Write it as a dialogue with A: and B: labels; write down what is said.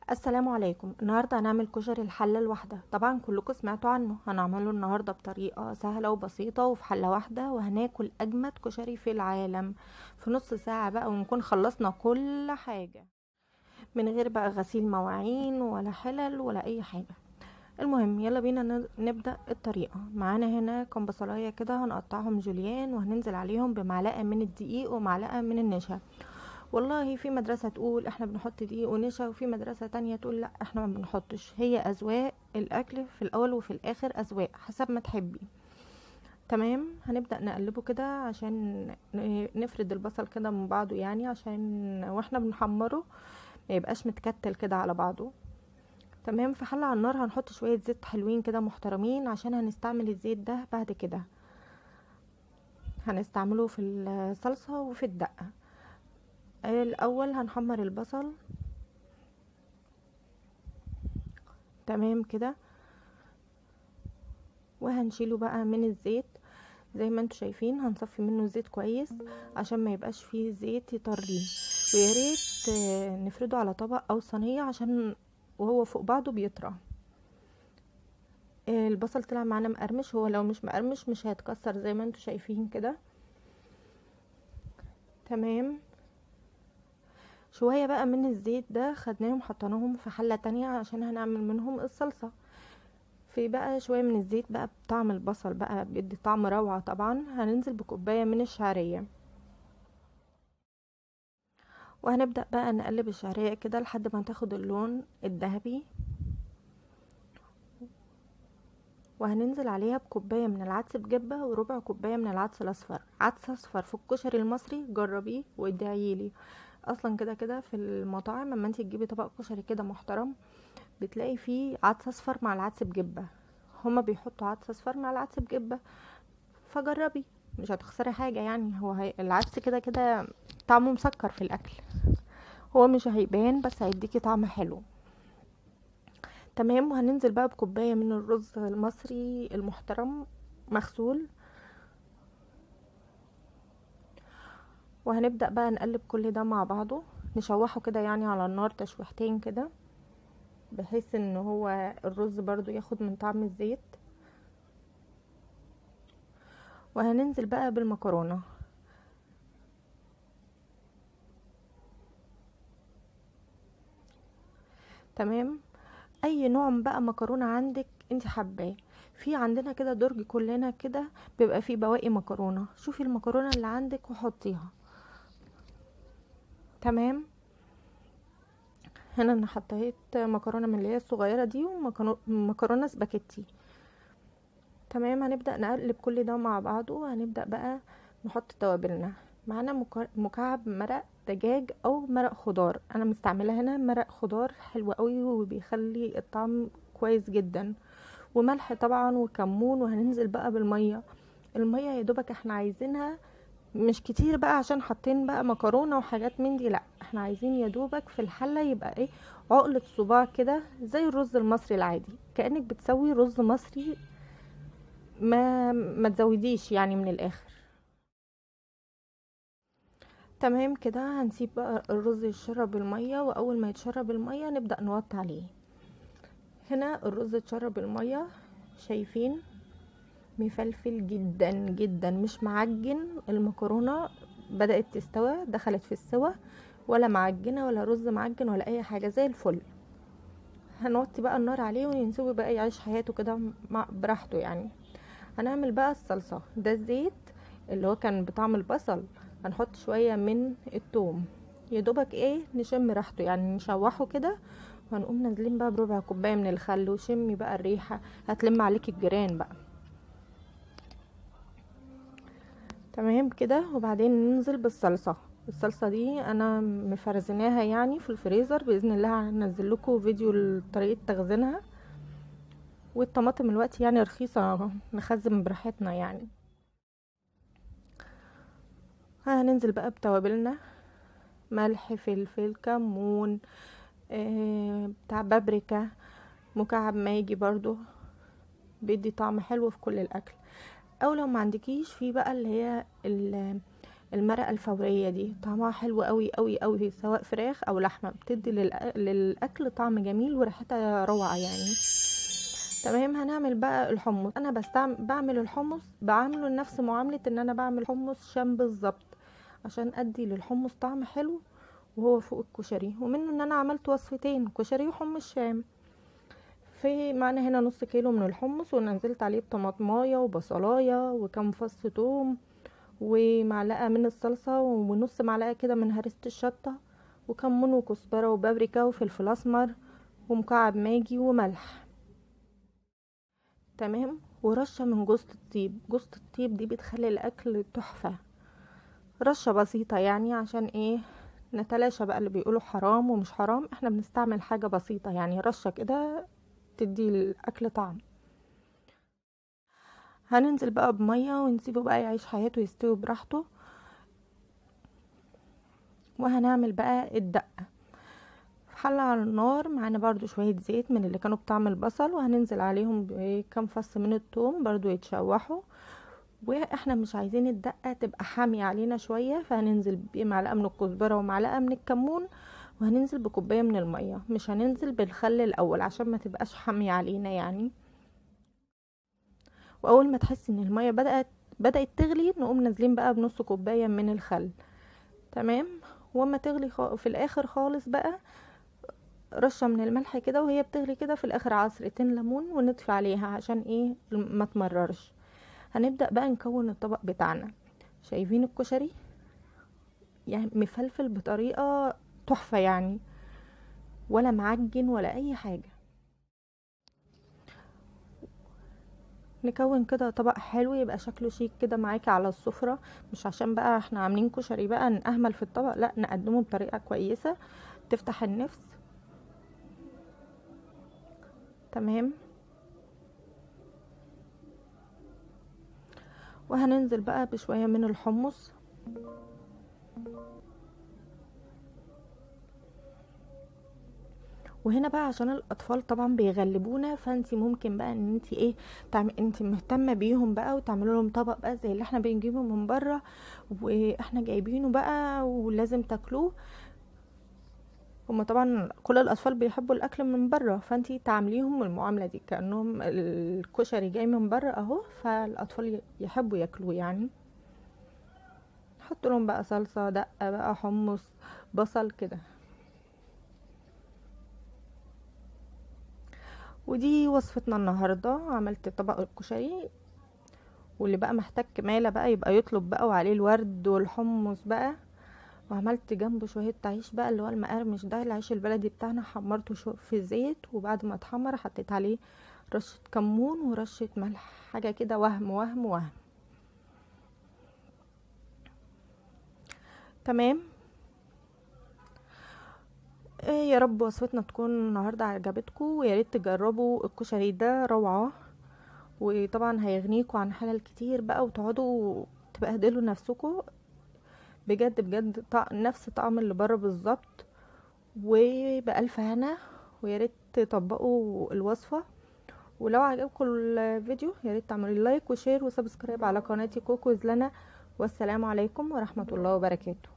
A: السلام عليكم النهارده هنعمل كشري الحله الواحده طبعا كلكم سمعتوا عنه هنعمله النهارده بطريقه سهله وبسيطه وفي حله واحده وهناكل اجمد كشري في العالم في نص ساعه بقى ونكون خلصنا كل حاجه من غير بقى غسيل مواعين ولا حلل ولا اي حاجه المهم يلا بينا ن- نبدا الطريقه معانا هنا كام بصلايه كده هنقطعهم جوليان وهننزل عليهم بمعلقه من الدقيق ومعلقه من النشا والله في مدرسة تقول احنا بنحط دقيق ونشا وفي مدرسة تانية تقول لا احنا ما بنحطش هي اذواق الاكل في الاول وفي الاخر اذواق حسب ما تحبي تمام هنبدأ نقلبه كده عشان ن- نفرد البصل كده من بعضه يعني عشان واحنا بنحمره ما يبقاش متكتل كده على بعضه تمام في حلة على النار هنحط شوية زيت حلوين كده محترمين عشان هنستعمل الزيت ده بعد كده هنستعمله في الصلصة وفي الدقة الاول هنحمر البصل تمام كده وهنشيله بقى من الزيت زي ما انتوا شايفين هنصفي منه الزيت كويس عشان ما يبقاش فيه زيت يطريه ويا ريت آه، نفرده على طبق او صينيه عشان وهو فوق بعضه بيطرى آه، البصل طلع معانا مقرمش هو لو مش مقرمش مش هيتكسر زي ما انتوا شايفين كده تمام شوية بقى من الزيت ده خدناهم حطيناهم في حلة تانية عشان هنعمل منهم الصلصة في بقى شوية من الزيت بقى بطعم البصل بقى بيدي طعم روعة طبعا هننزل بكوباية من الشعرية وهنبدأ بقى نقلب الشعرية كده لحد ما تاخد اللون الذهبي وهننزل عليها بكوباية من العدس بجبة وربع كوباية من العدس الأصفر عدس أصفر في الكشري المصري جربيه وادعيلي اصلا كده كده في المطاعم لما انت تجيبي طبق كشري كده محترم بتلاقي فيه عدس اصفر مع العدس بجبه هما بيحطوا عدس اصفر مع العدس بجبه فجربي مش هتخسري حاجه يعني هو هي العدس كده كده طعمه مسكر في الاكل هو مش هيبان بس هيديكي طعم حلو تمام وهننزل بقى بكوبايه من الرز المصري المحترم مغسول وهنبدأ بقى نقلب كل ده مع بعضه نشوحه كده يعني على النار تشويحتين كده بحيث ان هو الرز برضو ياخد من طعم الزيت وهننزل بقى بالمكرونة تمام اي نوع بقى مكرونة عندك انت حباه في عندنا كده درج كلنا كده بيبقى فيه بواقي مكرونة شوفي المكرونة اللي عندك وحطيها تمام هنا انا حطيت مكرونه من اللي هي الصغيره دي ومكرونه سباكيتي تمام هنبدا نقلب كل ده مع بعضه وهنبدا بقى نحط توابلنا معانا مك- مكعب مرق دجاج او مرق خضار انا مستعمله هنا مرق خضار حلو قوي وبيخلي الطعم كويس جدا وملح طبعا وكمون وهننزل بقى بالميه الميه يا دوبك احنا عايزينها مش كتير بقى عشان حاطين بقى مكرونه وحاجات من دي لا احنا عايزين يا دوبك في الحله يبقى ايه عقله صباع كده زي الرز المصري العادي كانك بتسوي رز مصري ما ما تزوديش يعني من الاخر تمام كده هنسيب بقى الرز يتشرب الميه واول ما يتشرب الميه نبدا نوطي عليه هنا الرز اتشرب الميه شايفين مفلفل جدا جدا مش معجن المكرونه بدات تستوى دخلت في السوا ولا معجنه ولا رز معجن ولا اي حاجه زي الفل هنوطي بقى النار عليه ونسيبه بقى يعيش حياته كده مع- براحته يعني هنعمل بقى الصلصه ده الزيت اللي هو كان بطعم البصل هنحط شويه من التوم يا دوبك ايه نشم ريحته يعني نشوحه كده وهنقوم نازلين بقى بربع كوبايه من الخل وشمي بقى الريحه هتلم عليك الجيران بقى تمام كده وبعدين ننزل بالصلصه الصلصه دي انا مفرزناها يعني في الفريزر باذن الله هنزل لكم فيديو طريقه تخزينها والطماطم الوقت يعني رخيصه نخزن براحتنا يعني هننزل بقى بتوابلنا ملح فلفل كمون آه بتاع بابريكا مكعب ماجي برضو بيدي طعم حلو في كل الاكل او لو ما عندكيش في بقى اللي هي ال- المرقه الفوريه دي طعمها حلو قوي قوي قوي سواء فراخ او لحمه بتدي للأ- للاكل طعم جميل وريحتها روعه يعني تمام هنعمل بقى الحمص انا بستعمل بعمل الحمص بعمله نفس معامله ان انا بعمل حمص شام بالظبط عشان ادي للحمص طعم حلو وهو فوق الكشري ومنه ان انا عملت وصفتين كشري وحمص شام في معنا هنا نص كيلو من الحمص ونزلت عليه بطماطمايه وبصلايه وكم فص توم ومعلقه من الصلصه ونص معلقه كده من هرسه الشطه وكمون وكزبره وبابريكا وفلفل اسمر ومكعب ماجي وملح تمام ورشه من جوزة الطيب جوزة الطيب دي بتخلي الاكل تحفه رشه بسيطه يعني عشان ايه نتلاشى بقى اللي بيقولوا حرام ومش حرام احنا بنستعمل حاجه بسيطه يعني رشه كده تدي الاكل طعم هننزل بقى بميه ونسيبه بقى يعيش حياته يستوي براحته وهنعمل بقى الدقه في حله على النار معانا برضو شويه زيت من اللي كانوا بطعم البصل وهننزل عليهم بكام فص من الثوم برضو يتشوحوا واحنا مش عايزين الدقه تبقى حاميه علينا شويه فهننزل بمعلقه من الكزبره ومعلقه من الكمون وهننزل بكوبايه من الميه مش هننزل بالخل الاول عشان ما تبقاش حاميه علينا يعني واول ما تحس ان الميه بدات بدات تغلي نقوم نازلين بقى بنص كوبايه من الخل تمام وما تغلي خ... في الاخر خالص بقى رشه من الملح كده وهي بتغلي كده في الاخر عصرتين ليمون ونطفي عليها عشان ايه ما تمررش هنبدا بقى نكون الطبق بتاعنا شايفين الكشري يعني مفلفل بطريقه تحفه يعني ولا معجن ولا اي حاجه نكون كده طبق حلو يبقى شكله شيك كده معاكي على السفرة مش عشان بقى احنا عاملين كشري بقى نأهمل في الطبق لا نقدمه بطريقة كويسة تفتح النفس تمام وهننزل بقى بشوية من الحمص وهنا بقى عشان الاطفال طبعا بيغلبونا فانتي ممكن بقى ان انتي ايه تعمل انتي مهتمه بيهم بقى وتعملوا لهم طبق بقى زي اللي احنا بنجيبه من بره واحنا جايبينه بقى ولازم تاكلوه هما طبعا كل الاطفال بيحبوا الاكل من بره فانتي تعامليهم المعامله دي كانهم الكشري جاي من بره اهو فالاطفال يحبوا ياكلوه يعني حط لهم بقى صلصه دقه بقى حمص بصل كده ودي وصفتنا النهارده عملت طبق الكشري واللي بقى محتاج كماله بقى يبقى يطلب بقى وعليه الورد والحمص بقى وعملت جنبه شويه عيش بقى اللي هو المقرمش ده العيش البلدي بتاعنا حمرته في زيت وبعد ما اتحمر حطيت عليه رشه كمون ورشه ملح حاجه كده وهم وهم وهم تمام يا رب وصفتنا تكون النهارده عجبتكم ويا ريت تجربوا الكشري ده روعه وطبعا هيغنيكم عن حلال كتير بقى وتقعدوا تبهدلوا نفسكم بجد بجد طع... نفس طعم اللي بره بالظبط وبألف هنا ويا ريت تطبقوا الوصفه ولو عجبكم الفيديو يا ريت تعملوا لايك وشير وسبسكرايب على قناتي كوكو زلنا والسلام عليكم ورحمه الله وبركاته